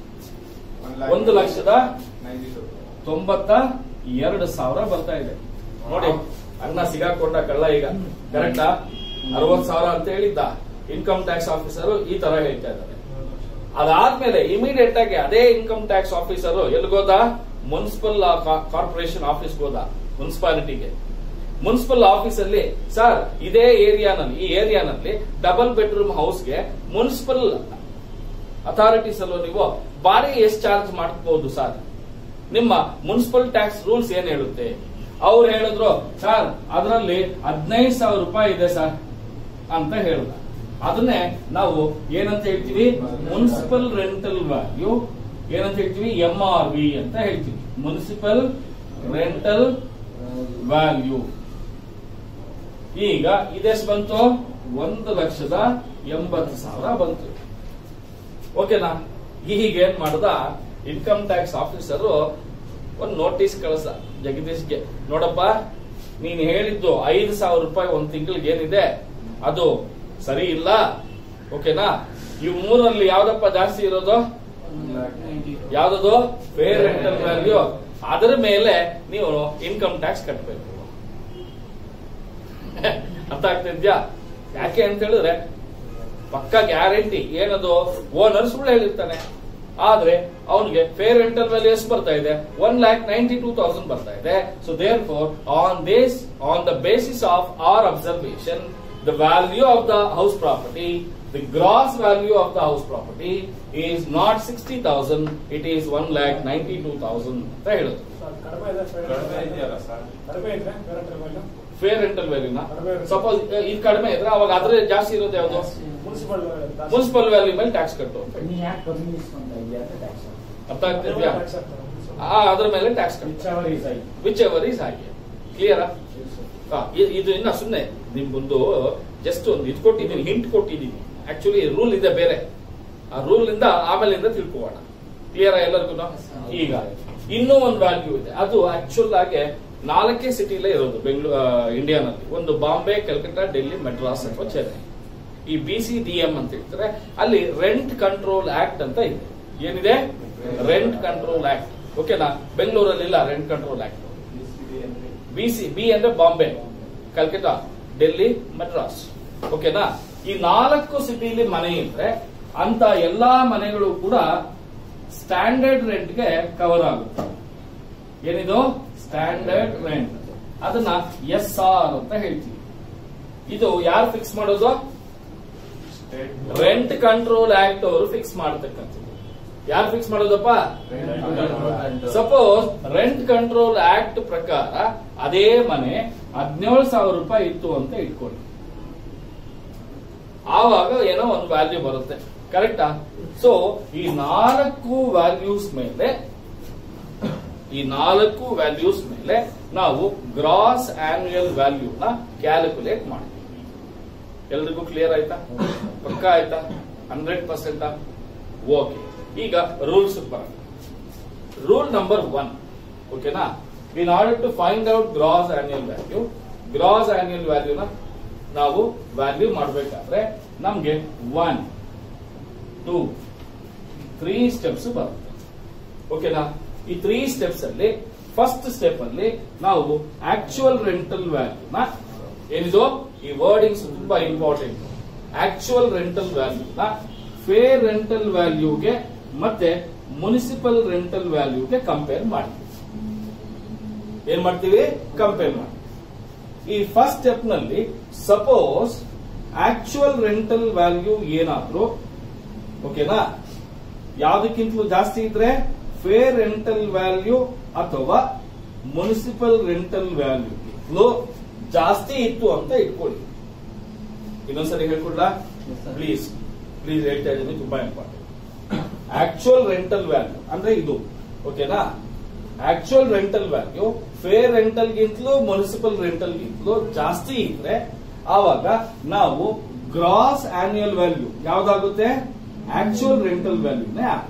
ಒಂದು ಲಕ್ಷದ ತೊಂಬತ್ತ ಎರಡು ಸಾವಿರ ಬರ್ತಾ ಇದೆ ನೋಡಿ ಅನ್ನ ಸಿಗಾಕೊಂಡ ಕಳ್ಳ ಈಗ ಕರೆಕ್ಟಾ ಅರವತ್ ಸಾವಿರ ಅಂತ ಹೇಳಿದ್ದ ಇನ್ಕಮ್ ಟ್ಯಾಕ್ಸ್ ಆಫೀಸರ್ ಈ ತರ ಹೇಳ್ತಾ ಇದ್ದಾರೆ ಅದಾದ್ಮೇಲೆ ಇಮಿಡಿಯೇಟ್ ಆಗಿ ಅದೇ ಇನ್ಕಮ್ ಟ್ಯಾಕ್ಸ್ ಆಫೀಸರ್ ಎಲ್ಗೋದ ಮುನ್ಸಿಪಲ್ ಕಾರ್ಪೊರೇಷನ್ ಆಫೀಸ್ ಹೋದ ಮುನ್ಸಿಪಾಲಿಟಿಗೆ ಮುನ್ಸಿಪಲ್ ಆಫೀಸ್ ಅಲ್ಲಿ ಸರ್ ಇದೇ ಏರಿಯಾನಲ್ಲಿ ಈ ಏರಿಯಾನಲ್ಲಿ ಡಬಲ್ ಬೆಡ್ರೂಮ್ ಹೌಸ್ಗೆ ಮುನ್ಸಿಪಲ್ ಅಥಾರಿಟೀಸ್ ಅಲ್ಲೂ ನೀವು ಬಾಡಿಗೆ ಎಷ್ಟು ಚಾರ್ಜ್ ಮಾಡಬಹುದು ಸರ್ ನಿಮ್ಮ ಮುನ್ಸಿಪಲ್ ಟ್ಯಾಕ್ಸ್ ರೂಲ್ಸ್ ಏನ್ ಹೇಳುತ್ತೆ ಅವ್ರು ಹೇಳಿದ್ರು ಸರ್ ಅದರಲ್ಲಿ ಹದಿನೈದು ಸಾವಿರ ರೂಪಾಯಿ ಇದೆ ಸರ್ ಅಂತ ಹೇಳಿದ ಅದನ್ನೇ ನಾವು ಏನಂತ ಹೇಳ್ತೀವಿ ಮುನ್ಸಿಪಲ್ ರೆಂಟಲ್ ವ್ಯಾಲ್ಯೂ ಏನಂತ ಹೇಳ್ತೀವಿ ಎಂ ಆರ್ ವಿ ಅಂತ ಹೇಳ್ತೀವಿ ಮುನ್ಸಿಪಲ್ ರೆಂಟಲ್ ವ್ಯಾಲ್ಯೂ ಈಗ ಇದೆಷ್ಟು ಬಂತು ಒಂದು ಲಕ್ಷದ ಎಂಬತ್ತು ಸಾವಿರ ಬಂತು ಓಕೆನಾ ಈಗ ಏನ್ ಮಾಡ್ದ ಇನ್ಕಮ್ ಟ್ಯಾಕ್ಸ್ ಆಫೀಸರ್ ಒಂದು ನೋಟಿಸ್ ಕಳಿಸ ಜಗದೀಶ್ಗೆ ನೋಡಪ್ಪ ನೀನ್ ಹೇಳಿದ್ದು ಐದು ಸಾವಿರ ರೂಪಾಯಿ ಒಂದ್ ತಿಂಗಳಿಗೆ ಏನಿದೆ ಅದು ಸರಿ ಇಲ್ಲ ಓಕೆನಾ ಇವು ಮೂರಲ್ಲಿ ಯಾವ್ದಪ್ಪ ಜಾಸ್ತಿ ಇರೋದು ಯಾವ್ದದು ಫೇರ್ ರೆಂಟಲ್ ವ್ಯಾಲ್ಯೂ ಅದರ ಮೇಲೆ ನೀವು ಇನ್ಕಮ್ ಟ್ಯಾಕ್ಸ್ ಕಟ್ಟಬೇಕು ಅರ್ಥ ಆಗ್ತಿದ್ಯಾ ಯಾಕೆ ಅಂತ ಹೇಳಿದ್ರೆ ಪಕ್ಕ ಗ್ಯಾರಂಟಿ ಏನದು ಓನರ್ ಸುಳ್ಳು ಹೇಳಿರ್ತಾನೆ ಆದ್ರೆ ಅವನಿಗೆ ಫೇರ್ ರೆಂಟಲ್ ವ್ಯಾಲ್ಯೂ ಎಷ್ಟು ಬರ್ತಾ ಇದೆ one lakh ninety two thousand ಬರ್ತಾ ಇದೆ so therefore on this on the basis of our observation the value of the house property the gross value of the house property is not sixty thousand it is one lakh ninety two thousand ಅಂತ ಹೇಳುದು sir, ಕಡಿಮೆ ಇದೆ sir. ಕಡಿಮೆ ಇದೆಯಲ್ಲ sir ಕಡಿಮೆ ಇದ್ರೆ ಬೇರೆ ಟೈಮಲ್ಲಿ ಫೇರ್ ರೆಂಟಲ್ ವ್ಯಾಲ್ಯೂನ ಕಡಿಮೆ ಇರುತ್ತೆ. ಸಪೋಸ್ ಇದು ಕಡಿಮೆ ಇದ್ರೆ ಅವಾಗ ಅದ್ರ ಜಾಸ್ತಿ ಇರೋದು ಯಾವುದು ಮುನ್ಸಿಪಲ್ ಮುನ್ಸಿಪಲ್ ವ್ಯಾಲ್ಯೂ ಮೇಲೆ ಟ್ಯಾಕ್ಸ್ ಕಟ್ಟು ನೀನ್ ಯಾಕೆ ಕಮ್ಮಿ ಇಸ್ಕೊಂತ ಇದೆಯಾ ಅಂತ ಟ್ಯಾಕ್ಸ್ ಅರ್ಥ ಆಗ್ತಿದ್ಯಾ ಆ, ಅದ್ರ ಮೇಲೆ ಟ್ಯಾಕ್ಸ್ ಕಟ್ಟು whichever is higher whichever is ಹಾಗೆ ಕ್ಲಿಯರಾ ಇದು ಇನ್ನ ಸುಮ್ಮನೆ ನಿಮ್ ಮುಂದು ಜಸ್ಟ್ ಒಂದು ಇದು ಕೊಟ್ಟಿದ್ದೀನಿ ಹಿಂಟ್ ಕೊಟ್ಟಿದ್ದೀನಿ ಆಕ್ಚುಲಿ ರೂಲ್ ಇದೆ ಬೇರೆ ಆ ರೂಲ್ ಇಂದ ಆಮೇಲಿಂದ ತಿಳ್ಕೊಳ್ಳೋಣ ಕ್ಲಿಯರ್ ಎಲ್ಲರಿಗೂ ಈಗ ಇನ್ನೂ ಒಂದು ವ್ಯಾಲ್ಯೂ ಇದೆ ಅದು ಆಕ್ಚುಲ್ ಆಗಿ ನಾಲ್ಕೇ ಸಿಟಿಲೇ ಇರೋದು ಬೆಂಗಳೂರು ಇಂಡಿಯಾನಲ್ಲಿ ಒಂದು ಬಾಂಬೆ ಕಲ್ಕತ್ತಾ ಡೆಲ್ಲಿ ಮೆಡ್ರಾಸ್ ಅಥವಾ ಚೆನ್ನೈ ಈ ಬಿ ಸಿ ಡಿ ಎಂ ಅಂತ ಹೇಳ್ತಾರೆ ಅಲ್ಲಿ ರೆಂಟ್ ಕಂಟ್ರೋಲ್ ಆಕ್ಟ್ ಅಂತ ಇದೆ ಏನಿದೆ ರೆಂಟ್ ಕಂಟ್ರೋಲ್ ಆಕ್ಟ್ ಓಕೆನಾ ಬೆಂಗಳೂರಲ್ಲಿ ಇಲ್ಲ rent control act B C B ಅಂದ್ರೆ ಬಾಂಬೆ ಕಲ್ಕತ್ತಾ ಡೆಲ್ಲಿ ಮದ್ರಾಸ್ ಓಕೆನಾ ಈ ನಾಲ್ಕು ಸಿಟಿಲಿ ಮನೆ ಇದ್ರೆ ಅಂತ ಎಲ್ಲಾ ಮನೆಗಳು ಕೂಡ ಸ್ಟ್ಯಾಂಡರ್ಡ್ ರೆಂಟ್ಗೆ ಕವರ್ ಆಗುತ್ತೆ ಏನಿದು ಸ್ಟ್ಯಾಂಡರ್ಡ್ ರೆಂಟ್ ಅದನ್ನ ಎಸ್ ಆರ್ ಅಂತ ಹೇಳ್ತೀವಿ ಇದು ಯಾರು ಫಿಕ್ಸ್ ಮಾಡೋದು ರೆಂಟ್ ಕಂಟ್ರೋಲ್ ಆಕ್ಟ್ ಅವರು ಫಿಕ್ಸ್ ಮಾಡತಕ್ಕಂಥದ್ದು ಯಾರು ಫಿಕ್ಸ್ ಮಾಡೋದಪ್ಪ ಸಪೋಸ್ ರೆಂಟ್ ಕಂಟ್ರೋಲ್ ಆಕ್ಟ್ ಪ್ರಕಾರ ಅದೇ ಮನೆ ಹದಿನೇಳು ಸಾವಿರ ರೂಪಾಯಿ ಇತ್ತು ಅಂತ ಇಟ್ಕೊಳ್ಳಿ ಆವಾಗ ಏನೋ ಒಂದು ವ್ಯಾಲ್ಯೂ ಬರುತ್ತೆ ಕರೆಕ್ಟಾ ಸೊ ಈ ನಾಲ್ಕು ವ್ಯಾಲ್ಯೂಸ್ ಮೇಲೆ ಈ ನಾಲ್ಕು ವ್ಯಾಲ್ಯೂಸ್ ಮೇಲೆ ನಾವು ಗ್ರಾಸ್ ಆನ್ಯುಯಲ್ ವ್ಯಾಲ್ಯೂನ ಕ್ಯಾಲ್ಕುಲೇಟ್ ಮಾಡ್ತೀವಿ ಎಲ್ರಿಗೂ ಕ್ಲಿಯರ್ ಆಯ್ತಾ ಪಕ್ಕ ಆಯ್ತಾ ಹಂಡ್ರೆಡ್ ಪರ್ಸೆಂಟ್ ಓಕೆ ಈಗ ರೂಲ್ಸ್ ಬರೋಣ ರೂಲ್ ನಂಬರ್ ಒನ್ ಓಕೆನಾ in order to find out gross annual value gross annual ವ್ಯಾಲ್ಯೂನ ನಾವು ವ್ಯಾಲ್ಯೂ ಮಾಡಬೇಕಾದ್ರೆ ನಮ್ಗೆ ಒನ್ ಟೂ ತ್ರೀ ಸ್ಟೆಪ್ಸ್ ಬರುತ್ತೆ ಓಕೆನಾ ಈ ತ್ರೀ ಸ್ಟೆಪ್ಸ್ ಅಲ್ಲಿ ಫಸ್ಟ್ ಸ್ಟೆಪ್ ಅಲ್ಲಿ ನಾವು ಆಕ್ಚುಯಲ್ ರೆಂಟಲ್ ವ್ಯಾಲ್ಯೂನ ಏನಿದು ಈ ವರ್ಡಿಂಗ್ಸ್ ತುಂಬಾ ಇಂಪಾರ್ಟೆಂಟ್ ಆಕ್ಚುಯಲ್ ರೆಂಟಲ್ ವ್ಯಾಲ್ಯೂನ ಫೇರ್ ರೆಂಟಲ್ ವ್ಯಾಲ್ಯೂಗೆ ಮತ್ತೆ ಮುನಿಸಿಪಲ್ ರೆಂಟಲ್ ವ್ಯಾಲ್ಯೂಗೆ ಕಂಪೇರ್ ಮಾಡ್ತೀವಿ ಏನ್ ಮಾಡ್ತೀವಿ ಕಂಪೇರ್ ಮಾಡ್ತೀವಿ ಈ ಫಸ್ಟ್ ಸ್ಟೆಪ್ ನಲ್ಲಿ ಸಪೋಸ್ ಆಕ್ಚುಯಲ್ ರೆಂಟಲ್ ವ್ಯಾಲ್ಯೂ ಏನಾದ್ರೂ ಓಕೆನಾ ಯಾವ್ದಕ್ಕಿಂತಲೂ ಜಾಸ್ತಿ ಇದ್ರೆ ಫೇರ್ ರೆಂಟಲ್ ವ್ಯಾಲ್ಯೂ ಅಥವಾ ಮುನಿಸಿಪಲ್ ರೆಂಟಲ್ ವ್ಯಾಲ್ಯೂ ಜಾಸ್ತಿ ಇತ್ತು ಅಂತ ಇಟ್ಕೊಳ್ಳಿ ಇನ್ನೊಂದ್ಸರಿ ಹೇಳ್ಕೊಡ್ಲಾ ಪ್ಲೀಸ್ ಪ್ಲೀಸ್ ಹೇಳ್ತಾ ಇದ್ದೀನಿ ತುಂಬಾ ಇಂಪಾರ್ಟೆಂಟ್ ಆಕ್ಚುಯಲ್ ರೆಂಟಲ್ ವ್ಯಾಲ್ಯೂ ಅಂದ್ರೆ ಇದು ಓಕೆನಾ actual rental value fair rental ಗಿಂತಲೂ ಮುನಿಸಿಪಲ್ ರೆಂಟಲ್ ಗಿಂತಲೂ ಜಾಸ್ತಿ ಇದ್ರೆ ಆವಾಗ ನಾವು ಗ್ರಾಸ್ ಆನ್ಯುಯಲ್ ವ್ಯಾಲ್ಯೂ ಯಾವ್ದಾಗುತ್ತೆ ಆಕ್ಚುಯಲ್ ರೆಂಟಲ್ ವ್ಯಾಲ್ಯೂನೇ ಆಗುತ್ತೆ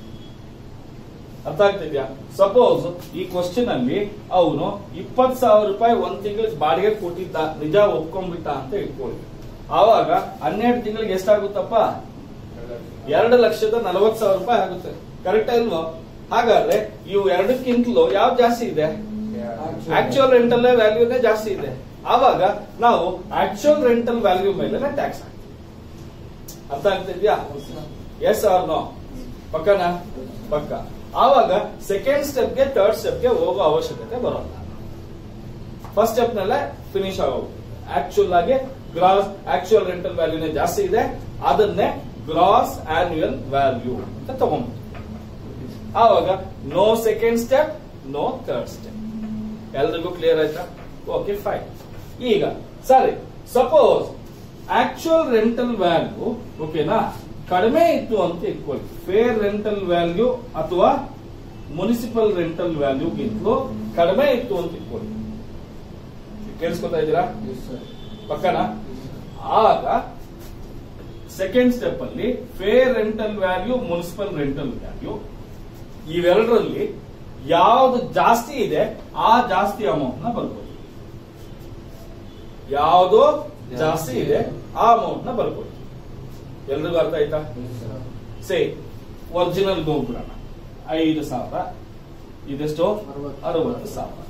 ಅರ್ಥ ಆಗ್ತಿದ್ಯಾ ಸಪೋಸ್ ಈ ಕ್ವಶನ್ ಅಲ್ಲಿ ಅವನು ಇಪ್ಪತ್ ಸಾವಿರ ರೂಪಾಯಿ ಒಂದ್ ತಿಂಗಳಿಗೆ ಬಾಡಿಗೆ ಕೊಟ್ಟಿದ್ದ ನಿಜ ಒಪ್ಕೊಂಡ್ಬಿಟ್ಟ ಅಂತ ಇಟ್ಕೊಳ್ಳಿ ಆವಾಗ ಹನ್ನೆರಡು ತಿಂಗಳಿಗೆ ಎಷ್ಟಾಗುತ್ತಪ್ಪ ಎರಡು ಲಕ್ಷದ ನಲವತ್ ಸಾವಿರ ರೂಪಾಯಿ ಆಗುತ್ತೆ ಕರೆಕ್ಟ್ ಇಲ್ವೋ ಹಾಗಾದ್ರೆ ಇವು ಎರಡಕ್ಕಿಂತಲೂ ಯಾವ್ದು ಜಾಸ್ತಿ ಇದೆ ಆಕ್ಚುಯಲ್ ರೆಂಟಲ್ ವ್ಯಾಲ್ಯೂನೇ ಜಾಸ್ತಿ ಇದೆ ಆವಾಗ ನಾವು ಆಕ್ಚುಯಲ್ ರೆಂಟಲ್ ವ್ಯಾಲ್ಯೂ ಮೇಲೆ ಟ್ಯಾಕ್ಸ್ ಹಾಕ್ತೀವಿ ಅರ್ಥ ಆಗ್ತಿದ್ಯಾ ಎಸ್ ಆರ್ ನೋ ಪಕ್ಕನಾ ಪಕ್ಕ ಆವಾಗ ಸೆಕೆಂಡ್ ಸ್ಟೆಪ್ಗೆ ಥರ್ಡ್ ಸ್ಟೆಪ್ಗೆ ಹೋಗೋ ಅವಶ್ಯಕತೆ ಬರೋಲ್ಲ ಫಸ್ಟ್ ಸ್ಟೆಪ್ ನಲ್ಲೇ ಫಿನಿಶ್ ಆಗೋಗುತ್ತೆ ಆಕ್ಚುಲ್ ಆಗಿ ಗ್ರಾಸ್ ಆಕ್ಚುಯಲ್ ರೆಂಟಲ್ ವ್ಯಾಲ್ಯೂನೇ ಜಾಸ್ತಿ ಇದೆ ಅದನ್ನೇ ಗ್ರಾಸ್ ಆನ್ಯುಯಲ್ ವ್ಯಾಲ್ಯೂ ಅಂತ ತಗೊಂಡ್ಬಿಟ್ಟು ಆವಾಗ no second step no third step ಎಲ್ರಿಗೂ ಕ್ಲಿಯರ್ ಆಯ್ತಾ ಓಕೆ ಫೈನ್ ಈಗ ಸರಿ ಸಪೋಸ್ ಆಕ್ಚುಯಲ್ ರೆಂಟಲ್ ವ್ಯಾಲ್ಯೂ ಓಕೆನಾ ಕಡಿಮೆ ಇತ್ತು ಅಂತ ಇಟ್ಕೊಳ್ಳಿ ಫೇರ್ ರೆಂಟಲ್ ವ್ಯಾಲ್ಯೂ ಅಥವಾ ಮುನಿಸಿಪಲ್ ರೆಂಟಲ್ ವ್ಯಾಲ್ಯೂಗಿಂತಲೂ ಕಡಿಮೆ ಇತ್ತು ಅಂತ ಇಟ್ಕೊಳ್ಳಿ ಕೇಳಿಸ್ಕೊತಾ ಇದ್ದೀರಾ ಪಕ್ಕನ ಆಗ ಸೆಕೆಂಡ್ ಸ್ಟೆಪ್ ಅಲ್ಲಿ fair rental value municipal rental value ಇವೆರಡರಲ್ಲಿ ಯಾವ್ದು ಜಾಸ್ತಿ ಇದೆ ಆ ಜಾಸ್ತಿ ಅಮೌಂಟ್ ನ ಬರ್ಬೋದು ಯಾವ್ದು ಜಾಸ್ತಿ ಇದೆ ಆ ಅಮೌಂಟ್ ನ ಬರ್ಬೋದು ಎಲ್ರಿಗೂ ಅರ್ಥ ಆಯ್ತಾ ಸೇ ಒರಿಜಿನಲ್ ಗೋಪುರನ ಐದು ಸಾವಿರ ಇದೆಷ್ಟು ಅರವತ್ತು. ಅರವತ್ತು ಸಾವಿರ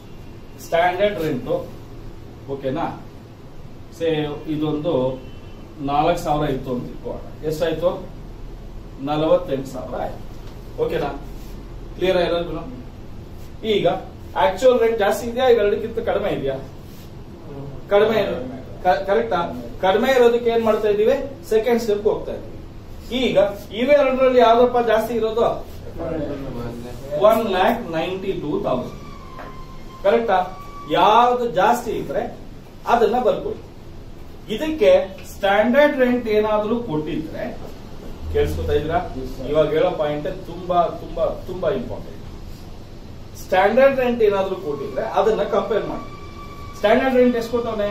ಸ್ಟ್ಯಾಂಡರ್ಡ್ ರೆಂಟು ಓಕೆನಾ ಸೇ ಇದೊಂದು ನಾಲ್ಕು ಸಾವಿರ ಇತ್ತು ಅಂತ ಇಟ್ಕೋಣ ಎಷ್ಟಾಯ್ತು ನಲವತ್ತೆಂಟು ಸಾವಿರ ಆಯ್ತು ಓಕೆನಾ ಕ್ಲಿಯರ್ ಎಲ್ಲರಿಗೂ ಈಗ ಆಕ್ಚುಯಲ್ ರೇಟ್ ಜಾಸ್ತಿ ಇದೆಯಾ ಇವೆರಡಕ್ಕಿಂತ ಕಡಿಮೆ ಇದೆಯಾ ಕಡಿಮೆ ಕರೆಕ್ಟಾ ಕಡಿಮೆ ಇರೋದಕ್ಕೆ ಏನ್ ಮಾಡ್ತಾ ಇದೀವಿ ಸೆಕೆಂಡ್ ಸ್ಟೆಪ್ ಹೋಗ್ತಾ ಇದೀವಿ ಈಗ ಇವೆರಡರಲ್ಲಿ ಯಾವ್ದಪ್ಪ ಜಾಸ್ತಿ ಇರೋದು one lakh ninety two thousand ಕರೆಕ್ಟಾ ಯಾವ್ದು ಜಾಸ್ತಿ ಇದ್ರೆ ಅದನ್ನ ಬರ್ಕೊಳ್ಳಿ ಇದಕ್ಕೆ ಸ್ಟ್ಯಾಂಡರ್ಡ್ ರೆಂಟ್ ಏನಾದ್ರೂ ಕೊಟ್ಟಿದ್ರೆ ಕೇಳಿಸ್ಕೊತಾ ಇದ್ದೀರಾ ಇವಾಗ ಹೇಳೋ ಪಾಯಿಂಟ್ ತುಂಬಾ ತುಂಬಾ ತುಂಬಾ ಇಂಪಾರ್ಟೆಂಟ್ ಸ್ಟ್ಯಾಂಡರ್ಡ್ ರೆಂಟ್ ಏನಾದ್ರೂ ಕೊಟ್ಟಿದ್ರೆ ಅದನ್ನ ಕಂಪೇರ್ ಮಾಡಿ ಸ್ಟ್ಯಾಂಡರ್ಡ್ ರೆಂಟ್ ಎಷ್ಟು ಕೊಟ್ಟವನೆ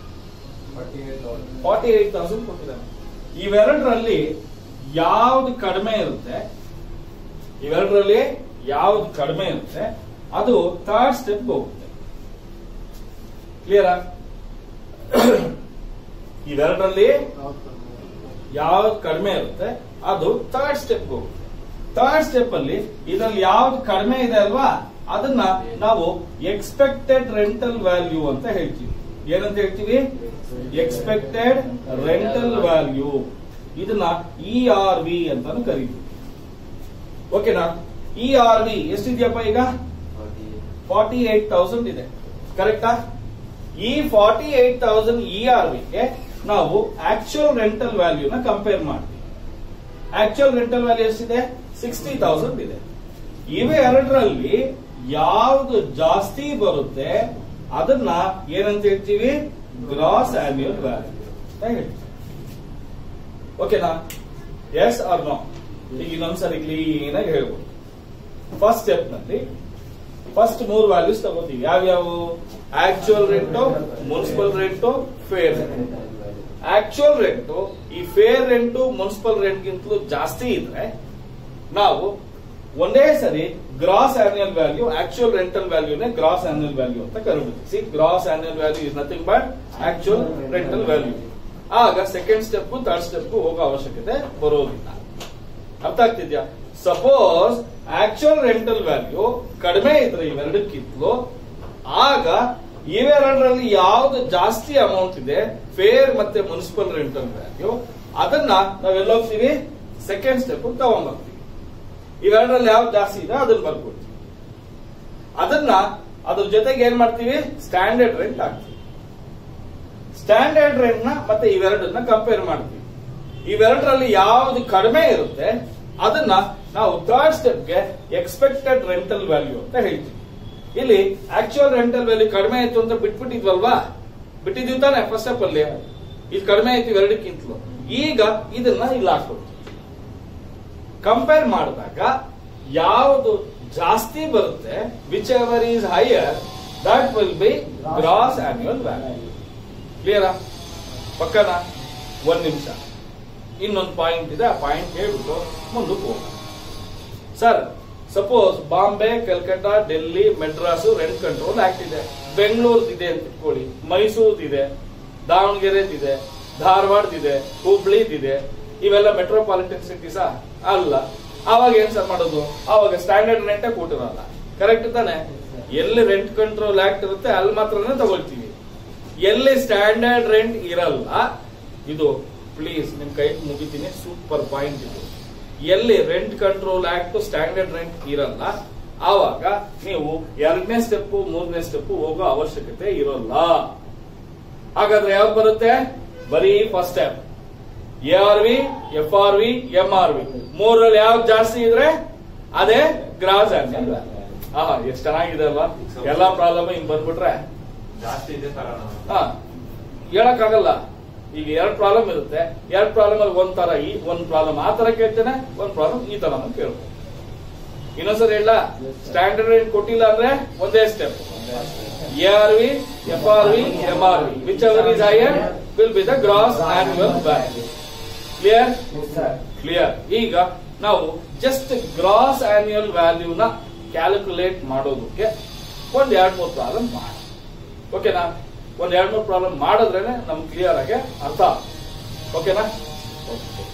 ಫಾರ್ಟಿ ಏಟ್ ತೌಸಂಡ್ ಕೊಟ್ಟಿದ್ದಾನೆ ಇವೆರಡರಲ್ಲಿ ಯಾವ್ದು ಕಡಿಮೆ ಇರುತ್ತೆ ಇವೆರಡರಲ್ಲಿ ಯಾವ್ದು ಕಡಿಮೆ ಇರುತ್ತೆ ಅದು ಥರ್ಡ್ ಸ್ಟೆಪ್ ಹೋಗುತ್ತೆ ಕ್ಲಿಯರಾ ಇವೆರಡರಲ್ಲಿ ಯಾವ್ದು ಕಡಿಮೆ ಇರುತ್ತೆ ಅದು ಥರ್ಡ್ ಸ್ಟೆಪ್ ಹೋಗುತ್ತೆ ಥರ್ಡ್ ಸ್ಟೆಪ್ ಅಲ್ಲಿ ಇದ್ರಲ್ಲಿ ಯಾವ್ದು ಕಡಿಮೆ ಇದೆ ಅಲ್ವಾ ಅದನ್ನ ನಾವು ಎಕ್ಸ್ಪೆಕ್ಟೆಡ್ ರೆಂಟಲ್ ವ್ಯಾಲ್ಯೂ ಅಂತ ಹೇಳ್ತೀವಿ ಏನಂತ ಹೇಳ್ತೀವಿ ಎಕ್ಸ್ಪೆಕ್ಟೆಡ್ ರೆಂಟಲ್ ವ್ಯಾಲ್ಯೂ ಇದನ್ನ ಇ ಆರ್ ವಿ ಅಂತಾನು ಕರೀತೀವಿ ಓಕೆನಾ ಇ ಆರ್ ವಿ ಎಷ್ಟಿದೆಯಪ್ಪ ಈಗ ಫಾರ್ಟಿ ಏಟ್ ತೌಸಂಡ್ ಇದೆ ಕರೆಕ್ಟಾ ಈ forty eight thousand E R ವಿಗೆ ನಾವು ಆಕ್ಚುಯಲ್ ರೆಂಟಲ್ ವ್ಯಾಲ್ಯೂನ ಕಂಪೇರ್ ಮಾಡ್ತೀವಿ ಆಕ್ಚುಯಲ್ ರೆಂಟಲ್ ವ್ಯಾಲ್ಯೂ ಎಷ್ಟಿದೆ ಸಿಕ್ಸ್ಟಿ ತೌಸಂಡ್ ಇದೆ ಇವೆ ಎರಡರಲ್ಲಿ ಯಾವ್ದು ಜಾಸ್ತಿ ಬರುತ್ತೆ ಅದನ್ನ ಏನಂತ ಹೇಳ್ತೀವಿ ಗ್ರಾಸ್ ಆನ್ಯುಯಲ್ ವ್ಯಾಲ್ಯೂ ಅಂತ ಹೇಳ್ತೀವಿ ಓಕೆನಾ ಎಸ್ ಆರ್ ನೋ ಈಗ ಇನ್ನೊಂದ್ಸರಿ ಕ್ಲೀನ್ ಆಗಿ ಹೇಳ್ಬೋದು ಫಸ್ಟ್ ಸ್ಟೆಪ್ ನಲ್ಲಿ ಫಸ್ಟ್ ಮೂರು ವ್ಯಾಲ್ಯೂಸ್ ತಗೋತೀವಿ ಯಾವ್ಯಾವು actual rent municipal rent fair rent actual rent ಈ ಫೇರ್ ರೆಂಟು ಮುನ್ಸಿಪಲ್ ರೆಂಟ್ ಗಿಂತಲೂ ಜಾಸ್ತಿ ಇದ್ರೆ ನಾವು ಒಂದೇ ಸರಿ gross annual value actual rental ವ್ಯಾಲ್ಯೂನೇ ಗ್ರಾಸ್ ಆನ್ಯುಯಲ್ ವ್ಯಾಲ್ಯೂ ಅಂತ ಕರೆದ್ಬಿಟ್ಟು see gross annual value is nothing but actual rental value ಆಗ ಸೆಕೆಂಡ್ ಸ್ಟೆಪ್ ಥರ್ಡ್ ಸ್ಟೆಪ್ ಹೋಗೋ ಅವಶ್ಯಕತೆ ಬರೋದಿಲ್ಲ ಅರ್ಥ ಆಗ್ತಿದ್ಯಾ ಸಪೋಸ್ ಆಕ್ಚುಯಲ್ ರೆಂಟಲ್ ವ್ಯಾಲ್ಯೂ ಕಡಿಮೆ ಇದ್ರೆ ಇವೆರಡಕ್ಕಿಂತಲೂ ಆಗ ಇವೆರಡರಲ್ಲಿ ಯಾವ್ದು ಜಾಸ್ತಿ ಅಮೌಂಟ್ ಇದೆ ಫೇರ್ ಮತ್ತೆ ಮುನ್ಸಿಪಲ್ ರೆಂಟಲ್ ವ್ಯಾಲ್ಯೂ ಅದನ್ನ ನಾವೆಲ್ಲೋಗ್ತೀವಿ ಸೆಕೆಂಡ್ ಸ್ಟೆಪ್ ತಗೊಂಡ್ಬರ್ತೀವಿ ಇವೆರಡರಲ್ಲಿ ಯಾವ್ದು ಜಾಸ್ತಿ ಇದೆ ಅದನ್ನ ಬರ್ಕೊಡ್ತೀವಿ ಅದನ್ನ ಅದ್ರ ಜೊತೆಗೆ ಏನ್ ಮಾಡ್ತೀವಿ ಸ್ಟ್ಯಾಂಡರ್ಡ್ ರೆಂಟ್ ಹಾಕ್ತೀವಿ ಸ್ಟ್ಯಾಂಡರ್ಡ್ ರೆಂಟ್ ನ ಮತ್ತೆ ಇವೆರಡನ್ನ ಕಂಪೇರ್ ಮಾಡ್ತೀವಿ ಇವೆರಡರಲ್ಲಿ ಯಾವ್ದು ಕಡಿಮೆ ಇರುತ್ತೆ ಅದನ್ನ ನಾವು ಥರ್ಡ್ ಸ್ಟೆಪ್ಗೆ ಎಕ್ಸ್ಪೆಕ್ಟೆಡ್ ರೆಂಟಲ್ ವ್ಯಾಲ್ಯೂ ಅಂತ ಹೇಳ್ತೀವಿ ಇಲ್ಲಿ ಆಕ್ಚುಯಲ್ ರೆಂಟಲ್ ವ್ಯಾಲ್ಯೂ ಕಡಿಮೆ ಆಯ್ತು ಅಂತ ಬಿಟ್ಬಿಟ್ಟಿದ್ವಲ್ವಾ ಬಿಟ್ಟಿದ್ವಿ ತಾನೆ ಫಸ್ಟ್ ಸ್ಟೆಪ್ ಅಲ್ಲಿ ಇದು ಕಡಿಮೆ ಆಯ್ತು ಇವೆರಡಕ್ಕಿಂತಲೂ ಈಗ ಇದನ್ನ ಇಲ್ಲಿ ಹಾಕೊಡ್ತೀವಿ ಕಂಪೇರ್ ಮಾಡಿದಾಗ ಯಾವುದು ಜಾಸ್ತಿ ಬರುತ್ತೆ whichever is higher that will be gross annual value ಕ್ಲಿಯರಾ ಪಕ್ಕನ ಒಂದ್ ನಿಮಿಷ ಇನ್ನೊಂದು ಪಾಯಿಂಟ್ ಇದೆ ಆ ಪಾಯಿಂಟ್ ಹೇಳ್ಬಿಟ್ಟು ಮುಂದಕ್ಕೆ ಹೋಗೋಣ sir suppose Bombay Calcutta Delhi Madras rent control act ಇದೆ ಬೆಂಗಳೂರ್ದಿದೆ ಅಂತ ಇಟ್ಕೊಳ್ಳಿ ಮೈಸೂರ್ದಿದೆ ದಾವಣಗೆರೆದಿದೆ ಧಾರವಾಡದಿದೆ ಹುಬ್ಳಿದಿದೆ ಇವೆಲ್ಲ ಮೆಟ್ರೋಪಾಲಿಟನ್ ಸಿಟೀಸಾ ಅಲ್ಲ ಅವಾಗ ಏನ್ ಸರ್ ಮಾಡೋದು ಅವಾಗ ಸ್ಟ್ಯಾಂಡರ್ಡ್ ರೆಂಟೇ ಕೊಟ್ಟಿರಲ್ಲ ಕರೆಕ್ಟ್ ತಾನೆ ಎಲ್ಲಿ ರೆಂಟ್ ಕಂಟ್ರೋಲ್ ಆಕ್ಟ್ ಇರುತ್ತೆ ಅಲ್ಲಿ ಮಾತ್ರನೇ ತಗೊಳ್ತೀವಿ ಎಲ್ಲಿ ಸ್ಟ್ಯಾಂಡರ್ಡ್ ರೆಂಟ್ ಇರಲ್ಲ ಇದು ಪ್ಲೀಸ್ ನಿಮ್ ಕೈ ಮುಗಿತೀನಿ ಸೂಪರ್ ಪಾಯಿಂಟ್ ಇದು ಎಲ್ಲಿ rent control act standard rent ಇರಲ್ಲ ಆವಾಗ ನೀವು ಎರಡನೇ ಸ್ಟೆಪ್ ಮೂರನೇ ಸ್ಟೆಪ್ ಹೋಗೋ ಅವಶ್ಯಕತೆ ಇರೋಲ್ಲ ಹಾಗಾದ್ರೆ ಯಾವ್ದು ಬರುತ್ತೆ ಬರೀ first step A R V F R V M R V ಮೂರಲ್ಲಿ ಯಾವ್ದು ಜಾಸ್ತಿ ಇದ್ರೆ ಅದೇ ಗ್ರಾಸ್ ಆನ್ಯಲ್ ಆಹಾ ಎಷ್ಟು ಚೆನ್ನಾಗಿದೆ ಅಲ್ವಾ ಎಲ್ಲಾ ಪ್ರಾಬ್ಲಮ್ ಹಿಂಗ್ ಬಂದ್ಬಿಟ್ರೆ ಜಾಸ್ತಿ ಇದೆ ತಗೋಣ ಹಾ ಹೇಳಕ್ಕಾಗಲ್ಲ ಈಗ ಎರಡ್ ಪ್ರಾಬ್ಲಮ್ ಇರುತ್ತೆ ಎರಡ್ ಪ್ರಾಬ್ಲಮ್ ಅಲ್ಲಿ ಒಂದ್ ತರ ಈ ಒಂದ್ ಪ್ರಾಬ್ಲಮ್ ಆ ತರ ಕೇಳ್ತೇನೆ ಒಂದ್ ಪ್ರಾಬ್ಲಮ್ ಈ ತರ ಕೇಳ್ಬೋದು ಇನ್ನೊಂದ್ಸರಿ ಹೇಳ ಸ್ಟ್ಯಾಂಡರ್ಡ್ ರೇಟ್ ಕೊಟ್ಟಿಲ್ಲ ಅಂದ್ರೆ ಒಂದೇ step A R V F R V M R V whichever is higher will be the gross annual value clear clear ಈಗ ನಾವು ಜಸ್ಟ್ ಗ್ರಾಸ್ ಆನ್ಯುಯಲ್ ವ್ಯಾಲ್ಯೂನ ಕ್ಯಾಲ್ಕುಲೇಟ್ ಮಾಡೋದಕ್ಕೆ ಒಂದ್ ಎರಡ್ ಮೂರು ಪ್ರಾಬ್ಲಮ್ ಮಾಡಿ ಓಕೆನಾ ಒಂದ್ ಎರಡ್ ಮೂರು ಪ್ರಾಬ್ಲಮ್ ಮಾಡಿದ್ರೇನೆ ನಮ್ಗೆ ಕ್ಲಿಯರ್ ಆಗಿ ಅರ್ಥ ಓಕೆನಾ ಓಕೆ